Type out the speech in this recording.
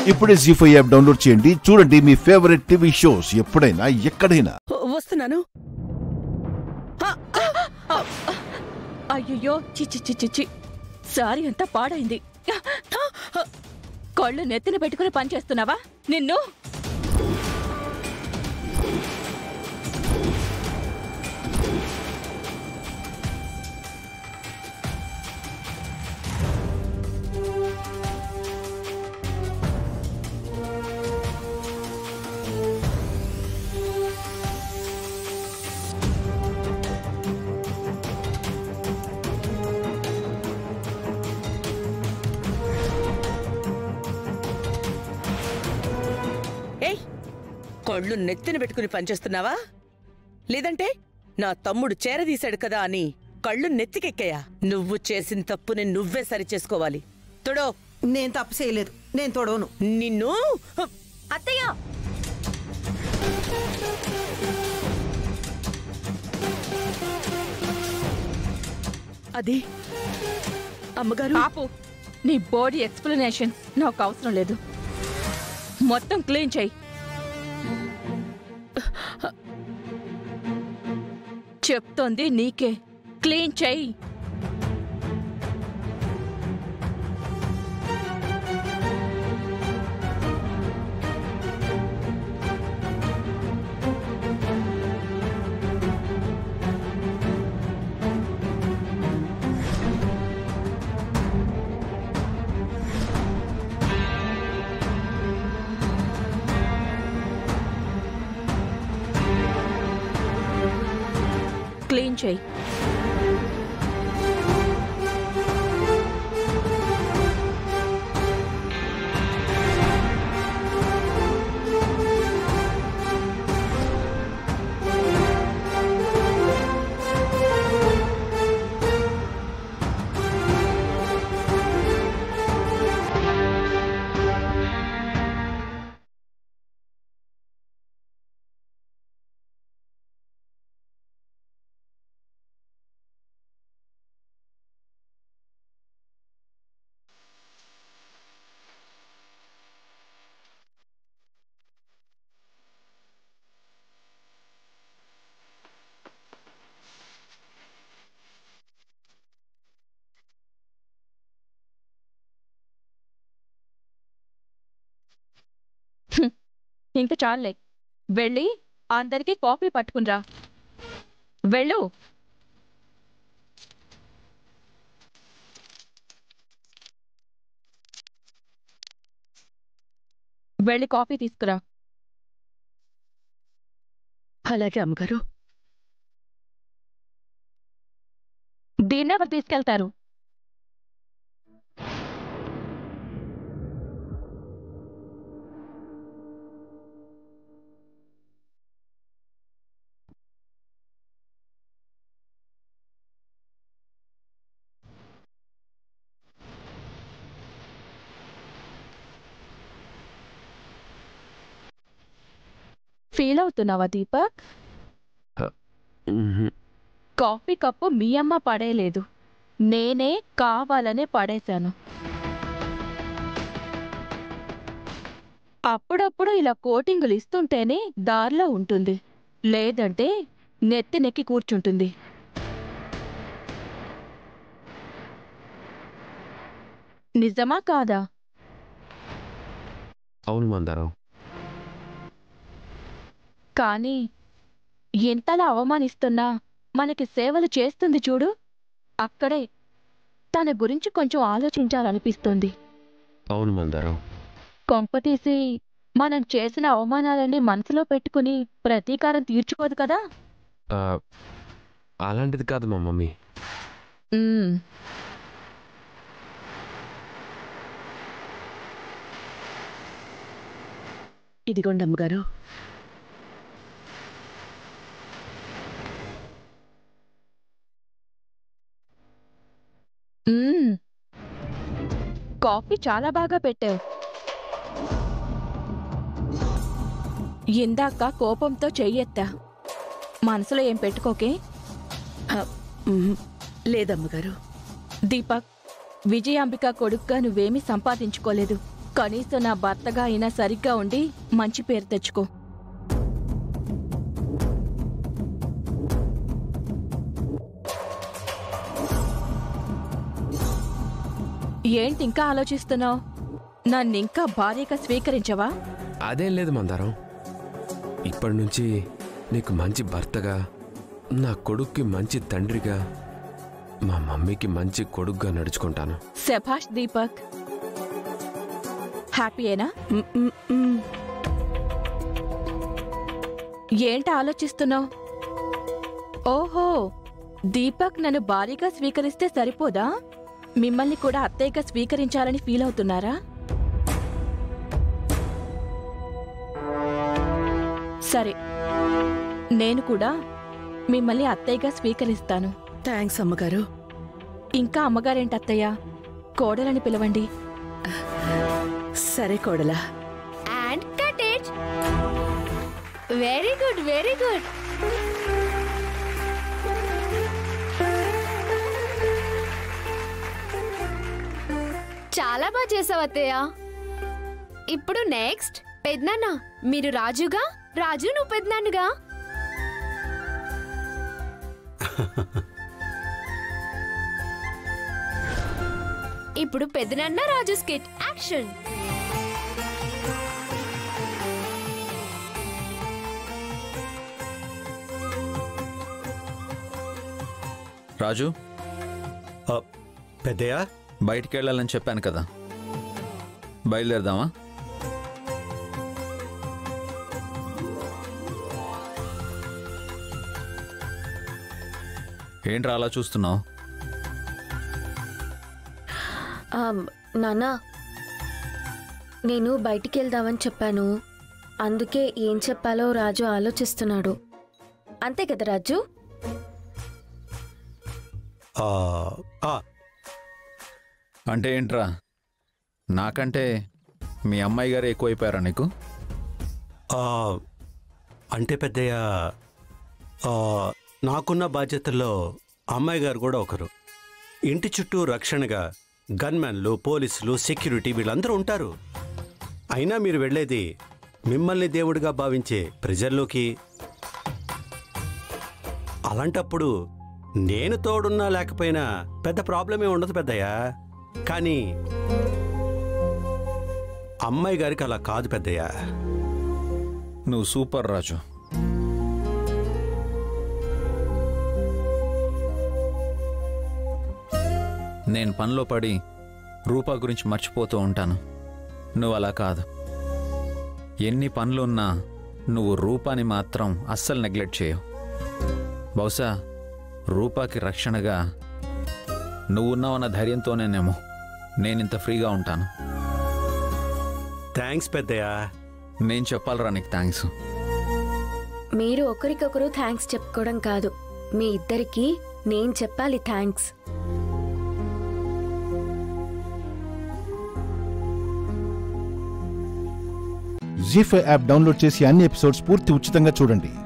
ఇప్పుడే G five app download చేయండి చూడండి మీ ఫేవరెట్ టీవీ షోస్ ఎప్పుడైనా ఎక్కడైనా వస్తున్నాను అయ్యయ్యో చిచ్చి చిచ్చి చి సారీ అంతా పాడైంది కళ్ళు నెత్తిన పెట్టుకుని పనిచేస్తున్నావా నిన్ను ఏయ్ కళ్ళు నెత్తిన పెట్టుకుని పనిచేస్తున్నావా లేదంటే నా తమ్ముడు చేరదీశాడు కదా అని కళ్ళు నెత్తికెక్కాయా నువ్వు చేసిన తప్పుని నువ్వే సరి చేసుకోవాలి తొడో నేను తప్పు చేయలేదు నేను తొడవను నిన్ను అత్తయ్య అది అమ్మగారు ఆపు నీ బాడీ ఎక్స్ప్లెనేషన్ నాకు అవసరం లేదు మొత్తం క్లీన్ చేయి చెప్తోంది నీకే క్లీన్ చేయి క్లీన్ చేయి ఇంక చాలే వెళ్ళి అందరికీ కాఫీ పట్టుకునిరా వెళ్ళు వెళ్ళి కాఫీ తీసుకురా అలాగే అమ్మగారు దీన్ని ఎవరు తీసుకెళ్తారు ఫీల్ అవుతున్నావా దీపక్ కాఫీ కప్పు మీ అమ్మ పడేయలేదు నేనే కావాలనే పడేశాను అప్పుడప్పుడు ఇలా కోటింగులు ఇస్తుంటేనే దారిలో ఉంటుంది లేదంటే నెత్తి నెక్కి కూర్చుంటుంది నిజమా కాదా అవును మందారం కానీ ఎంతలా అవమానిస్తున్నా మనకి సేవలు చేస్తుంది చూడు అక్కడే తన గురించి కొంచెం ఆలోచించాలనిపిస్తుంది అవును మందారం కొంపతీసి మనం చేసిన అవమానాలన్నీ మనసులో పెట్టుకుని ప్రతీకారం తీర్చుకోదు కదా ఆ, అలాంటిది కాదు మా మమ్మీ ఉమ్, ఇదిగోండి అమ్మగారు ఉమ్. కాఫీ చాలా బాగా పెట్టావు ఇందాక కోపంతో చెయ్యెత్తా మనసులో ఏం పెట్టుకోకే మ్మ్. లేదమ్మగారు దీపక్ విజయాంబిక కొడుగ్గా నువ్వేమీ సంపాదించుకోలేదు కనీసం నా భర్తగా అయినా సరిగ్గా ఉండి మంచి పేరు తెచ్చుకో ఏంటి ఇంకా ఆలోచిస్తున్నావు నన్నింకా భార్యగా స్వీకరించవా అదేం లేదు మందారం ఇప్పటి నుంచి నీకు మంచి భర్తగా నా కొడుక్కి మంచి తండ్రిగా మా మమ్మీకి మంచి కొడుకుగా నడుచుకుంటాను శభాష్ దీపక్ హ్యాపీయేనా మ్, మ్, మ్. ఏంటి ఆలోచిస్తున్నావు ఓహో దీపక్ నన్ను భారీగా స్వీకరిస్తే సరిపోదా మిమ్మల్ని కూడా అత్తయ్యగా స్వీకరించాలని ఫీల్ అవుతున్నారా సరే నేను కూడా మిమ్మల్ని అత్తయ్యగా స్వీకరిస్తాను థ్యాంక్స్ అమ్మగారు ఇంకా అమ్మగారేంటి అత్తయ్య కోడలని పిలవండి సరే కోడలా and cut it very good very good చాలా బాగా చేసావు అత్తయ్య ఇప్పుడు నెక్స్ట్ పెద్దనాన్న మీరు రాజుగా రాజు నువ్వు పెద్దనాన్నగా ఇప్పుడు పెద్దనాన్న రాజు స్కిట్ యాక్షన్ రాజు ఆ, పెద్దయ్య బయటికి వెళ్ళాలని చెప్పాను కదా బయలుదేరదామా ఏంట్రా అలా చూస్తున్నావు నానా నేను బయటికి వెళ్దామని చెప్పాను అందుకే ఏం చెప్పాలో రాజు ఆలోచిస్తున్నాడు అంతే కదా రాజు ఆ, ఆ, అంటే ఏంట్రా నాకంటే మీ అమ్మాయి గారు ఎక్కువైపోయారా నీకు ఆ, అంటే పెద్దయ్య ఆ, నాకున్న బాధ్యతల్లో అమ్మాయి గారు కూడా ఒకరు ఇంటి చుట్టూ రక్షణగా గన్మెన్లు పోలీసులు సెక్యూరిటీ వీళ్ళందరూ ఉంటారు అయినా మీరు వెళ్ళేది మిమ్మల్ని దేవుడిగా భావించే ప్రజల్లోకి అలాంటప్పుడు నేను తోడున్నా లేకపోయినా పెద్ద ప్రాబ్లమే ఉండదు పెద్దయ్య కానీ అమ్మాయి గారికి అలా కాదు పెద్దయ్య నువ్వు సూపర్ రాజు నేను పనిలో పడి రూపా గురించి మర్చిపోతూ ఉంటాను నువ్వు అలా కాదు ఎన్ని పనులున్నా నువ్వు రూపాని మాత్రం అస్సలు నెగ్లెక్ట్ చేయవు బహుశా రూపాకి రక్షణగా నువ్వున్నావన్న ధైర్యంతోనేనేమో నేనింత ఫ్రీగా ఉంటాను థ్యాంక్స్ పెద్దయ్య నేను చెప్పాలరా నీకు థ్యాంక్స్ మీరు ఒకరికొకరు థ్యాంక్స్ చెప్పుకోవడం కాదు మీ ఇద్దరికి నేను చెప్పాలి thanks Zee five app download చేసి అన్ని ఎపిసోడ్స్ పూర్తి ఉచితంగా చూడండి